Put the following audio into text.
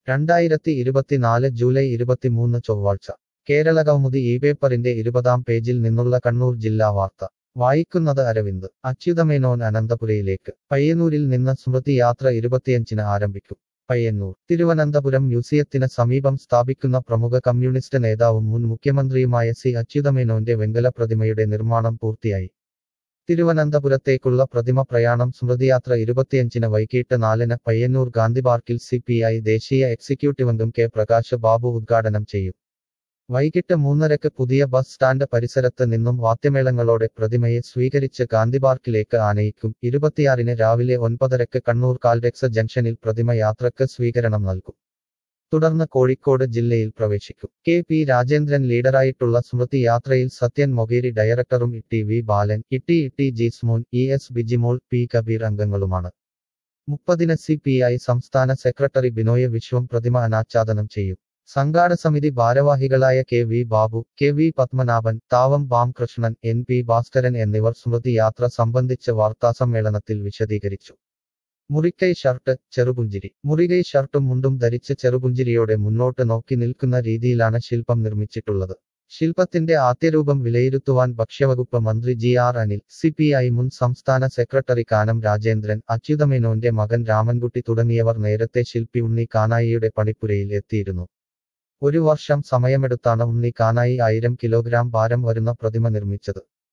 രണ്ടായിരത്തി ഇരുപത്തിനാല് ജൂലൈ ഇരുപത്തിമൂന്ന് ചൊവ്വാഴ്ച കേരള കൗമുദി ഈ പേപ്പറിന്റെ ഇരുപതാം പേജിൽ നിന്നുള്ള കണ്ണൂർ ജില്ലാ വാർത്ത വായിക്കുന്നത് അരവിന്ദ് അച്യുതമേനോൻ അനന്തപുരയിലേക്ക് പയ്യന്നൂരിൽ നിന്ന് സ്മൃതി യാത്ര ഇരുപത്തിയഞ്ചിന് ആരംഭിക്കും പയ്യന്നൂർ തിരുവനന്തപുരം മ്യൂസിയത്തിന് സമീപം സ്ഥാപിക്കുന്ന പ്രമുഖ കമ്മ്യൂണിസ്റ്റ് നേതാവും മുൻ മുഖ്യമന്ത്രിയുമായ സി അച്യുതമേനോന്റെ വെങ്കല പ്രതിമയുടെ നിർമ്മാണം പൂർത്തിയായി തിരുവനന്തപുരത്തേക്കുള്ള പ്രതിമ പ്രയാണം സ്മൃതിയാത്ര ഇരുപത്തിയഞ്ചിന് വൈകിട്ട് നാലിന് പയ്യന്നൂർ ഗാന്ധി പാർക്കിൽ സി പി ഐ ദേശീയ എക്സിക്യൂട്ടീവ് അംഗം കെ പ്രകാശ് ബാബു ഉദ്ഘാടനം ചെയ്യും വൈകിട്ട് മൂന്നരക്ക് പുതിയ ബസ് സ്റ്റാൻഡ് പരിസരത്ത് നിന്നും വാദ്യമേളങ്ങളോടെ പ്രതിമയെ സ്വീകരിച്ച് ഗാന്ധി പാർക്കിലേക്ക് ആനയിക്കും ഇരുപത്തിയാറിന് രാവിലെ ഒൻപതരക്ക് കണ്ണൂർ കാൽഡെക്സ് ജംഗ്ഷനിൽ പ്രതിമ യാത്രക്ക് സ്വീകരണം നൽകും തുടർന്ന് കോഴിക്കോട് ജില്ലയിൽ പ്രവേശിക്കും കെ പി രാജേന്ദ്രൻ ലീഡറായിട്ടുള്ള സ്മൃതി യാത്രയിൽ സത്യൻ മൊകേരി ഡയറക്ടറും E V Balan Itty Itty Jismon E S Bijimol P Kabeer അംഗങ്ങളുമാണ് മുപ്പതിന് സി പി ഐ സംസ്ഥാന സെക്രട്ടറി ബിനോയ് വിശ്വം പ്രതിമ അനാച്ഛാദനം ചെയ്യും സംഘാടക സമിതി ഭാരവാഹികളായ K V Babu K V Padmanabhan Thavam Balakrishnan N P Bhaskaran എന്നിവർ സ്മൃതി യാത്ര സംബന്ധിച്ച് വാർത്താസമ്മേളനത്തിൽ വിശദീകരിച്ചു മുറിക്കൈ ഷർട്ട് ചെറുപുഞ്ചിരി മുറികൈ ഷർട്ടും മുണ്ടും ധരിച്ച് ചെറുപുഞ്ചിരിയോടെ മുന്നോട്ട് നോക്കി നിൽക്കുന്ന രീതിയിലാണ് ശില്പം നിർമ്മിച്ചിട്ടുള്ളത് ശില്പത്തിന്റെ ആദ്യരൂപം വിലയിരുത്തുവാൻ ഭക്ഷ്യവകുപ്പ് മന്ത്രി G R Anil C P I മുൻ സംസ്ഥാന സെക്രട്ടറി കാനം രാജേന്ദ്രൻ അച്യുതമേനോന്റെ മകൻ രാമൻകുട്ടി തുടങ്ങിയവർ നേരത്തെ ശില്പി ഉണ്ണി കാനായിയുടെ പണിപ്പുരയിൽ എത്തിയിരുന്നു ഒരു വർഷം സമയമെടുത്താണ് ഉണ്ണി കാനായി ആയിരം കിലോഗ്രാം ഭാരം വരുന്ന പ്രതിമ നിർമ്മിച്ചത്